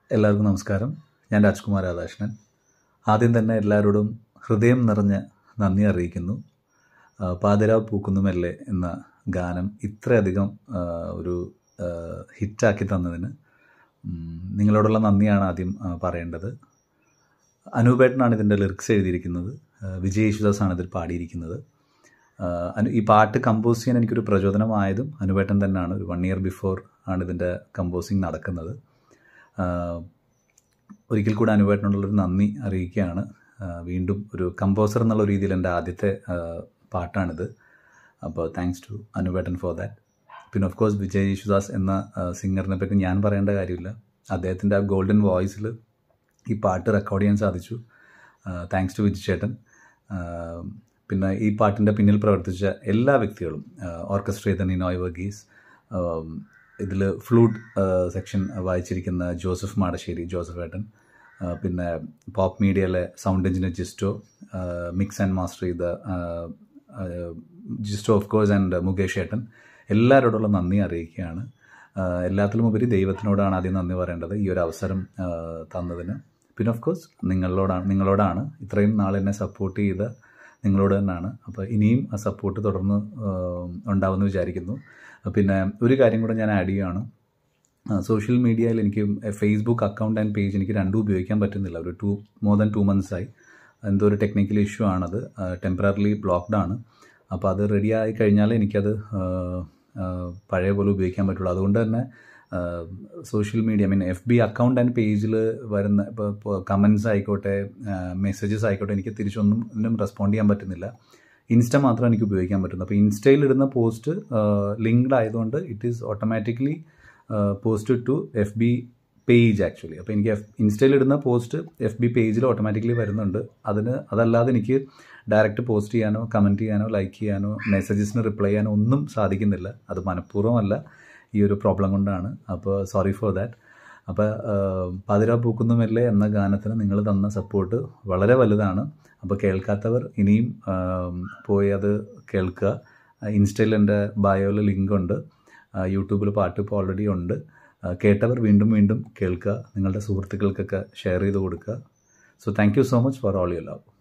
എല്ലാവർക്കും നമസ്കാരം ഞാൻ രാജ്കുമാർ രാധാകൃഷ്ണൻ ആദ്യം തന്നെ എല്ലാവരോടും ഹൃദയം നിറഞ്ഞ നന്ദി അറിയിക്കുന്നു ആ, പാതിരാ പൂക്കുന്നുമല്ലേ എന്ന ഗാനം ഇത്രയധികം ആ, ഒരു ആ, ഹിറ്റാക്കി തന്നതിന് ഉം, നിങ്ങളോടുള്ള നന്ദിയാണ് ആദ്യം ആ, പറയേണ്ടത് അനൂപേട്ടനാണ് ഇതിൻ്റെ ലിറിക്സ് എഴുതിയിരിക്കുന്നത് ആ, വിജയ് യേശുദാസ് ആണ് ഇതിൽ പാടിയിരിക്കുന്നത് ആ, അനു ഈ പാട്ട് കമ്പോസ് ചെയ്യാൻ എനിക്കൊരു പ്രചോദനമായതും അനുപേട്ടൻ തന്നെയാണ് ഒരു വൺ ഇയർ ബിഫോർ ആണ് ഇതിൻ്റെ കമ്പോസിങ് നടക്കുന്നത് ആ, ഒരിക്കൽ കൂടി അനുപേട്ടനുള്ളൊരു നന്ദി അറിയിക്കുകയാണ് ആ, വീണ്ടും ഒരു കമ്പോസർ എന്നുള്ള രീതിയിൽ എൻ്റെ ആദ്യത്തെ ആ, പാട്ടാണിത് അപ്പോൾ താങ്ക്സ് ടു അനുപേട്ടൻ ഫോർ ദാറ്റ് പിന്നെ ഓഫ് കോഴ്സ് വിജയ് യേശുദാസ് എന്ന സിംഗറിനെ പറ്റി ഞാൻ പറയേണ്ട കാര്യമില്ല അദ്ദേഹത്തിൻ്റെ ആ ഗോൾഡൻ വോയിസിൽ ഈ പാട്ട് റെക്കോർഡ് ചെയ്യാൻ സാധിച്ചു താങ്ക്സ് ടു വിജയ് ചേട്ടൻ ആ, പിന്നെ ഈ പാട്ടിൻ്റെ പിന്നിൽ പ്രവർത്തിച്ച എല്ലാ വ്യക്തികളും ഓർക്കസ്ട്ര ചെയ്ത നിനോയ് വർഗീസ് ഇതിൽ ഫ്ലൂട്ട് സെക്ഷൻ വായിച്ചിരിക്കുന്ന ജോസഫ് മാടശ്ശേരി ജോസഫ് ഏട്ടൻ ആ, പിന്നെ പോപ്പ് മീഡിയയിലെ sound engineer Jisto mix and master ചെയ്ത ആ, ആ, Jisto of course and Mukesh ഏട്ടൻ എല്ലാവരോടുള്ള നന്ദി അറിയിക്കുകയാണ് ആ, എല്ലാത്തിലും ഉപരി ദൈവത്തിനോടാണ് ആദ്യം നന്ദി പറയേണ്ടത് ഈ ഒരു അവസരം ആ, തന്നതിന് പിന്നെ ഓഫ് കോഴ്സ് നിങ്ങളോടാണ് നിങ്ങളോടാണ് ഇത്രയും നാൾ എന്നെ സപ്പോർട്ട് ചെയ്ത നിങ്ങളോട് തന്നെയാണ് അപ്പോൾ ഇനിയും ആ സപ്പോർട്ട് തുടർന്ന് ആ, ഉണ്ടാവുമെന്ന് വിചാരിക്കുന്നു പിന്നെ ഒരു കാര്യം കൂടെ ഞാൻ ആഡ് ചെയ്യുകയാണ് സോഷ്യൽ മീഡിയയിൽ എനിക്ക് ഫേസ്ബുക്ക് അക്കൗണ്ട് ആൻഡ് പേജ് എനിക്ക് രണ്ടും ഉപയോഗിക്കാൻ പറ്റുന്നില്ല ഒരു ടു മോർ ദാൻ ടു മന്ത്സായി എന്തോ ഒരു ടെക്നിക്കൽ ഇഷ്യൂ ആണത് ടെമ്പററിലി ബ്ലോക്ക്ഡ് ആണ് അപ്പോൾ അത് റെഡി ആയി കഴിഞ്ഞാൽ എനിക്കത് ആ, ആ, പഴയ പോലെ ഉപയോഗിക്കാൻ പറ്റുള്ളൂ അതുകൊണ്ട് തന്നെ social media mean F B account and പേജിൽ വരുന്ന ഇപ്പോൾ കമൻസ് ആയിക്കോട്ടെ മെസ്സേജസ് ആയിക്കോട്ടെ എനിക്ക് തിരിച്ചൊന്നും ഒന്നും റെസ്പോണ്ട് ചെയ്യാൻ പറ്റുന്നില്ല ഇൻസ്റ്റ മാത്രം എനിക്ക് ഉപയോഗിക്കാൻ പറ്റുന്നു അപ്പോൾ ഇൻസ്റ്റയിൽ ഇടുന്ന പോസ്റ്റ് ലിങ്ക്ഡ് ആയതുകൊണ്ട് it is automatically post to F B page actually അപ്പോൾ എനിക്ക് എഫ് ഇൻസ്റ്റയിൽ ഇടുന്ന പോസ്റ്റ് എഫ് ബി പേജിൽ ഓട്ടോമാറ്റിക്കലി വരുന്നുണ്ട് അതിന് അതല്ലാതെ എനിക്ക് ഡയറക്റ്റ് പോസ്റ്റ് ചെയ്യാനോ കമൻറ്റ് ചെയ്യാനോ ലൈക്ക് ചെയ്യാനോ മെസ്സേജസിന് റിപ്ലൈ ചെയ്യാനോ ഒന്നും സാധിക്കുന്നില്ല അത് മനഃപൂർവ്വമല്ല ഈ ഒരു പ്രോബ്ലം കൊണ്ടാണ് അപ്പോൾ സോറി ഫോർ ദാറ്റ് അപ്പോൾ പാതിരാ പൂക്കുന്നുമല്ലേ എന്ന ഗാനത്തിന് നിങ്ങൾ തന്ന സപ്പോർട്ട് വളരെ വലുതാണ് അപ്പോൾ കേൾക്കാത്തവർ ഇനിയും ആ, പോയി അത് കേൾക്കുക ഇൻസ്റ്റയിൽ എൻ്റെ ബയോയിൽ ലിങ്ക് ഉണ്ട് ആ, യൂട്യൂബിൽ പാട്ട് ഇപ്പോൾ ഓൾറെഡി ഉണ്ട് ആ, കേട്ടവർ വീണ്ടും വീണ്ടും കേൾക്കുക നിങ്ങളുടെ സുഹൃത്തുക്കൾക്കൊക്കെ ഷെയർ ചെയ്ത് കൊടുക്കുക so thank you so much for all you love